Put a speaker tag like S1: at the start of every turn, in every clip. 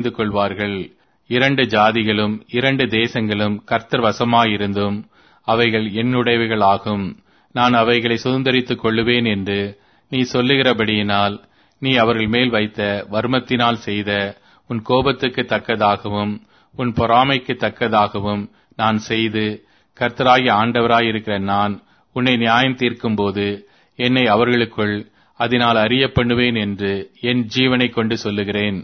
S1: அறிந்து கொள்வார்கள் இரண்டு ஜாதிகளும் இரண்டு தேசங்களும் கர்த்தர் வசமாயிருந்தும் அவைகள் என்னுடையவைகளாகும் நான் அவைகளை சுதந்திரித்துக் கொள்ளுவேன் என்று நீ சொல்லுகிறபடியினால் நீ அவர்கள் மேல் வைத்த வர்மத்தினால் செய்த உன் கோபத்துக்கு தக்கதாகவும் உன் பொறாமைக்கு தக்கதாகவும் நான் செய்து கர்த்தராகி ஆண்டவராயிருக்கிற நான் உன்னை நியாயம் தீர்க்கும்போது என்னை அவர்களுக்குள் அதனால் அறிய பண்ணுவேன் என்று என் ஜீவனை கொண்டு சொல்லுகிறேன்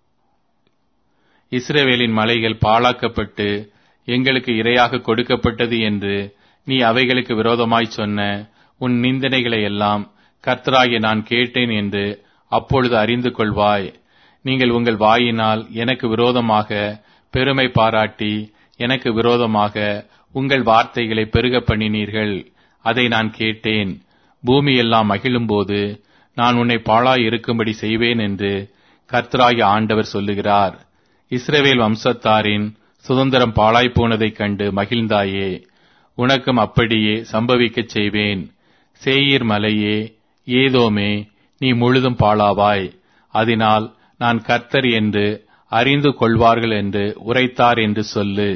S1: இஸ்ரவேலின் மலைகள் பாழாக்கப்பட்டு எங்களுக்கு இரையாக கொடுக்கப்பட்டது என்று நீ அவைகளுக்கு விரோதமாய் சொன்ன உன் நிந்தனைகளை எல்லாம் கர்த்தராகிய நான் கேட்டேன் என்று அப்பொழுது அறிந்து கொள்வாய் நீங்கள் உங்கள் வாயினால் எனக்கு விரோதமாக பெருமை பாராட்டி எனக்கு விரோதமாக உங்கள் வார்த்தைகளை பெருக பண்ணினீர்கள் அதை நான் கேட்டேன் பூமி எல்லாம் மகிழும்போது நான் உன்னை பாழாய் இருக்கும்படி செய்வேன் என்று கர்த்தராகிய ஆண்டவர் சொல்லுகிறார் இஸ்ரவேல் வம்சத்தாரின் சுதந்திரம் பாழாய் போனதைக் கண்டு மகிழ்ந்தாயே உனக்கும் அப்படியே சம்பவிக்கச் செய்வேன் சேயீர் மலையே ஏதோமே நீ முழுதும் பாழாவாய் அதனால் நான் கர்த்தர் என்று அறிந்து கொள்வார்கள் என்று உரைத்தார் என்று சொல்லு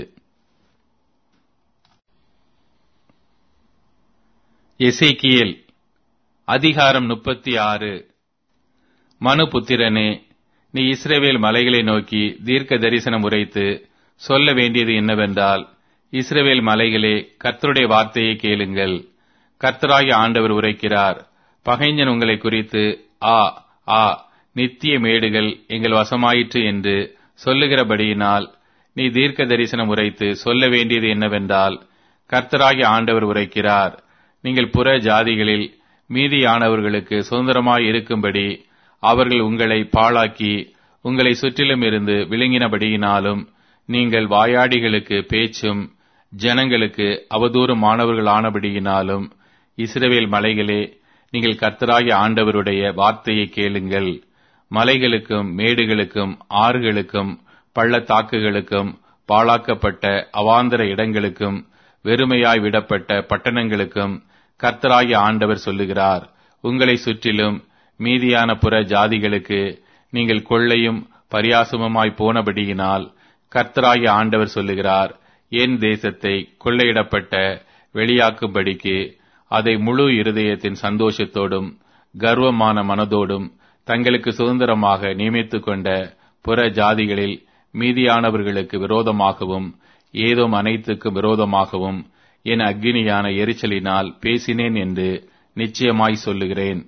S1: எசேக்கியேல் அதிகாரம் முப்பத்தி ஆறு மனுபுத்திரனே நீ இஸ்ரவேல் மலைகளை நோக்கி தீர்க்க தரிசனம் உரைத்து சொல்ல வேண்டியது என்னவென்றால் இஸ்ரவேல் மலைகளே கர்த்தருடைய வார்த்தையை கேளுங்கள் கர்த்தராகிய ஆண்டவர் உரைக்கிறார் பகைஞன் உங்களை குறித்து ஆ ஆ நித்திய மேடுகள் எங்கள் வசமாயிற்று என்று சொல்லுகிறபடியினால் நீ தீர்க்க தரிசனம் உரைத்து சொல்ல வேண்டியது என்னவென்றால் கர்த்தராகிய ஆண்டவர் உரைக்கிறார் நீங்கள் புற ஜாதிகளில் மீதியானவர்களுக்கு சுதந்திரமாய் இருக்கும்படி அவர்கள் உங்களை பாழாக்கி உங்களை சுற்றிலும் இருந்து விழுங்கினபடியினாலும் நீங்கள் வாயாடிகளுக்கு பேச்சும் ஜனங்களுக்கு அவதூறுமானவர்கள் ஆனபடியினாலும் இஸ்ரவேல் மலைகளே நீங்கள் கர்த்தராகிய ஆண்டவருடைய வார்த்தையை கேளுங்கள் மலைகளுக்கும் மேடுகளுக்கும் ஆறுகளுக்கும் பள்ளத்தாக்குகளுக்கும் பாழாக்கப்பட்ட அவாந்தர இடங்களுக்கும் வெறுமையாய் விடப்பட்ட பட்டணங்களுக்கும் கர்த்தராகிய ஆண்டவர் சொல்லுகிறார் உங்களை சுற்றிலும் மீதியான புற ஜாதிகளுக்கு நீங்கள் கொள்ளையும் பரியாசமுமாய் போனபடியினால் கர்த்தராகிய ஆண்டவர் சொல்லுகிறார் என் தேசத்தை கொள்ளையிடப்பட்ட வெளியாக்கும்படிக்கு அதை முழு இருதயத்தின் சந்தோஷத்தோடும் கர்வமான மனதோடும் தங்களுக்கு சுதந்திரமாக நியமித்துக் கொண்ட புற ஜாதிகளில் மீதியானவர்களுக்கு விரோதமாகவும் ஏதோ அனைத்துக்கு விரோதமாகவும் என் அக்னியான எரிச்சலினால் பேசினேன் என்று நிச்சயமாய் சொல்லுகிறேன்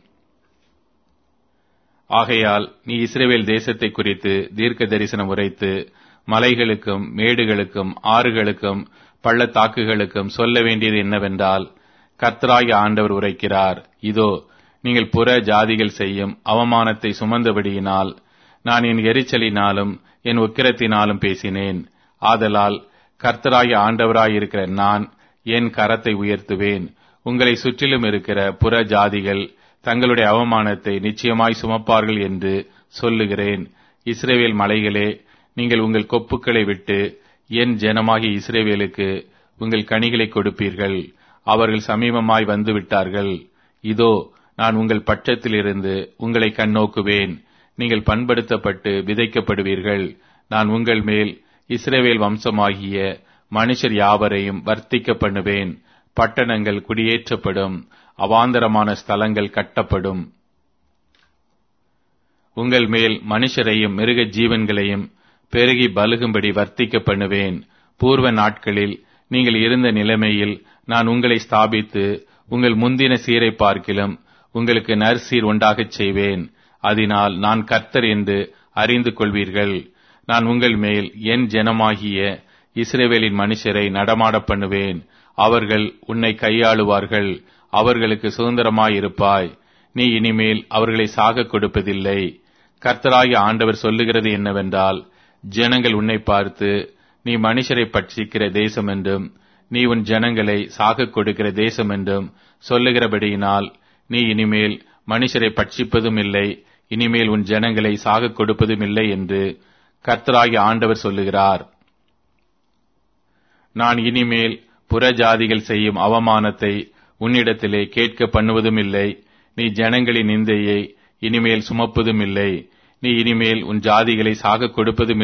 S1: ஆகையால் நீ இஸ்ரேவேல் தேசத்தை குறித்து தீர்க்க தரிசனம் உரைத்து மலைகளுக்கும் மேடுகளுக்கும் ஆறுகளுக்கும் பள்ளத்தாக்குகளுக்கும் சொல்ல வேண்டியது என்னவென்றால் கர்த்தராகிய ஆண்டவர் உரைக்கிறார் இதோ நீங்கள் புற ஜாதிகள் செய்யும் அவமானத்தை சுமந்தபடியினால் நான் என் எரிச்சலினாலும் என் உக்கிரத்தினாலும் பேசினேன் ஆதலால் கர்த்தராகிய ஆண்டவராயிருக்கிற நான் என் கரத்தை உயர்த்துவேன் உங்களை சுற்றிலும் இருக்கிற புற ஜாதிகள் தங்களுடைய அவமானத்தை நிச்சயமாய் சுமப்பார்கள் என்று சொல்லுகிறேன் இஸ்ரேவேல் மலைகளே நீங்கள் உங்கள் கொப்புக்களை விட்டு என் ஜனமாகிய இஸ்ரேவேலுக்கு உங்கள் கனிகளை கொடுப்பீர்கள் அவர்கள் சமீபமாய் வந்து விட்டார்கள் இதோ நான் உங்கள் பட்சத்திலிருந்து உங்களை கண்ணோக்குவேன் நீங்கள் பண்படுத்தப்பட்டு விதைக்கப்படுவீர்கள் நான் உங்கள் மேல் இஸ்ரேவேல் வம்சமாகிய மனுஷர் யாவரையும் வர்த்திக்க பண்ணுவேன் பட்டணங்கள் குடியேற்றப்படும் அவாந்தரமான ஸ்தலங்கள் கட்டப்படும் உங்கள் மேல் மனுஷரையும் மிருக ஜீவன்களையும் பெருகி பலுகும்படி வர்த்திக்க பண்ணுவேன் பூர்வ நாட்களில் நீங்கள் இருந்த நிலைமையில் நான் உங்களை ஸ்தாபித்து உங்கள் முந்தின சீரை பார்க்கிலும் உங்களுக்கு நற்சீர் உண்டாகச் செய்வேன் அதனால் நான் கர்த்தர் என்று அறிந்து கொள்வீர்கள் நான் உங்கள் மேல் என் ஜனமாகிய இஸ்ரேவேலின் மனுஷரை நடமாட பண்ணுவேன் அவர்கள் உன்னை கையாளுவார்கள் அவர்களுக்கு சுதந்திரமாயிருப்பாய் நீ இனிமேல் அவர்களை சாக கொடுப்பதில்லை கர்த்தராகிய ஆண்டவர் சொல்லுகிறது என்னவென்றால் ஜனங்கள் உன்னை பார்த்து நீ மனுஷரை பட்சிக்கிற தேசம் என்றும் நீ உன் ஜனங்களை சாக கொடுக்கிற தேசம் என்றும் சொல்லுகிறபடியினால் நீ இனிமேல் மனுஷரை பட்சிப்பதும் இல்லை இனிமேல் உன் ஜனங்களை சாக கொடுப்பதும் இல்லை என்று கர்த்தராகிய ஆண்டவர் சொல்லுகிறார் நான் இனிமேல் புறஜாதிகள் செய்யும் அவமானத்தை உன்னிடத்திலே கேட்க பண்ணுவதும் இல்லை நீ ஜனங்களின் நிந்தையை இனிமேல் சுமப்பதும் இல்லை நீ இனிமேல் உன் ஜாதிகளை சாக கொடுப்பதும்